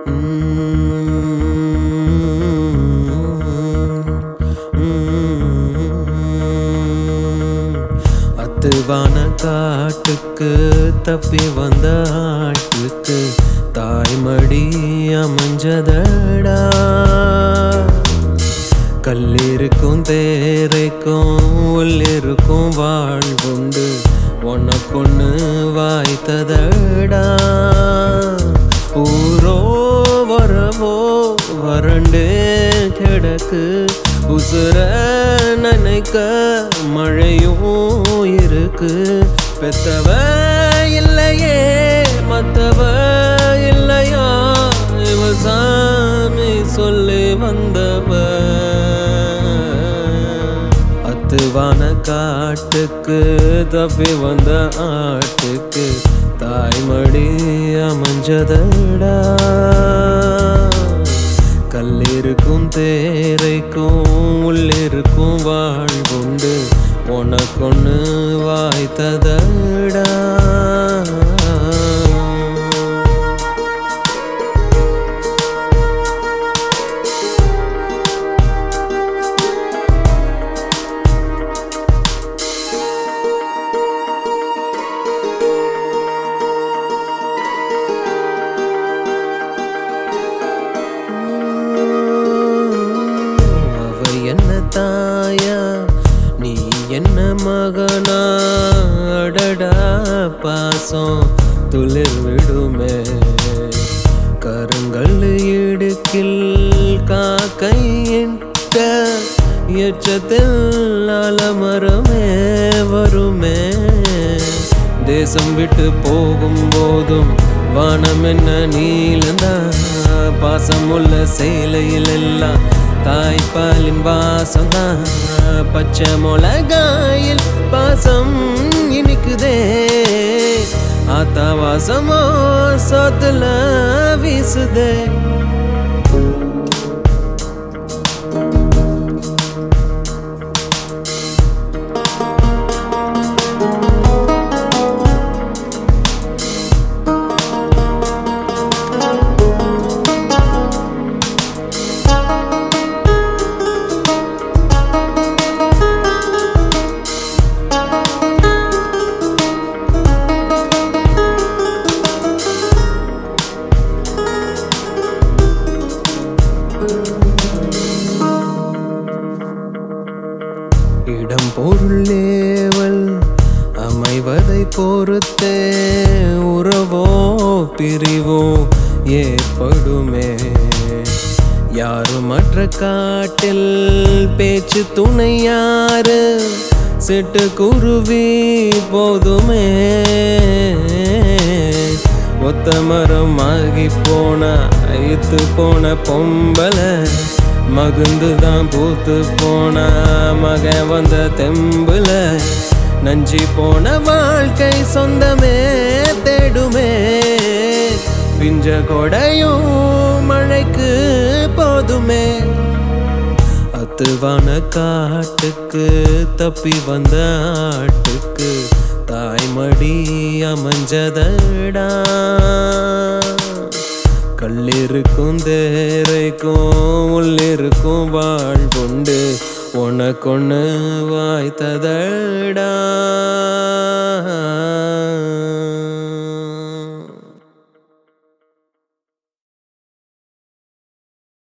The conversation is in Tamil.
அத்துவான காட்டுக்கு தப்பி வந்த ஆட்டுக்கு தாய்மடி அமைஞ்சதடா கல்லிருக்கும் தேரைக்கும் உள்ளிருக்கும் வாழ்வுண்டு உனக்கொன்னு வாய்த்ததடா ஊரோ வரவோ வறண்டே கிடக்கு உசுர நினைக்க மழையும் இருக்கு பெத்தவ இல்லையே மத்தவ இல்லையா இவ சாமி சொல்லி வந்தவ அத்துவான காட்டுக்கு தப்பி வந்த ஆட்டுக்கு தாய்மடி அமைஞ்சதடா கல்லிருக்கும் தேரைக்கும் உள்ளிருக்கும் வாழ்வுண்டு உனக்கொன்னு வாய்த்ததடா அவ என்ன தாயா நீ என்ன மகனா அடடா பாசம் துளிர் விடுமே கருங்கல் இடுக்கில் காக்கையிட்ட எச்சத்தில் அலமரமே வருமே தேசம் விட்டு போகும் போதும் வானம் என்ன நீலந்தா பாசமுள்ள சேலையில் எல்லாம் தாய்ப்பாலின் வாசம்தான் பச்சை மிளகாயில் பாசம் இனிக்குதே ஆத்தா வாசமோ சோத்துல வீசுதே இடம் பொருளேவல் அமைவதை பொறுத்தே உறவோ பிரிவோ ஏற்படுமே யாரும் மற்ற காட்டில் பேச்சு துணை யாரு சிட்டு குருவி போதுமே ஒத்த மரம் ஆகி போன ஐத்து போன பொம்பளை மகுந்து தான் பூத்து போன மகன் வந்த தெம்புல நஞ்சி போன வாழ்க்கை சொந்தமே தேடுமே பிஞ்ச கொடையும் மழைக்கு போதுமே அத்துவான காட்டுக்கு தப்பி வந்த ஆட்டுக்கு தாய்மடி அமைஞ்சதடா கல்லிருக்கும் தேரைக்கும் உள்ளிருக்கும் வாழ்வுண்டு உனக்கொன்னு வாய்த்ததடா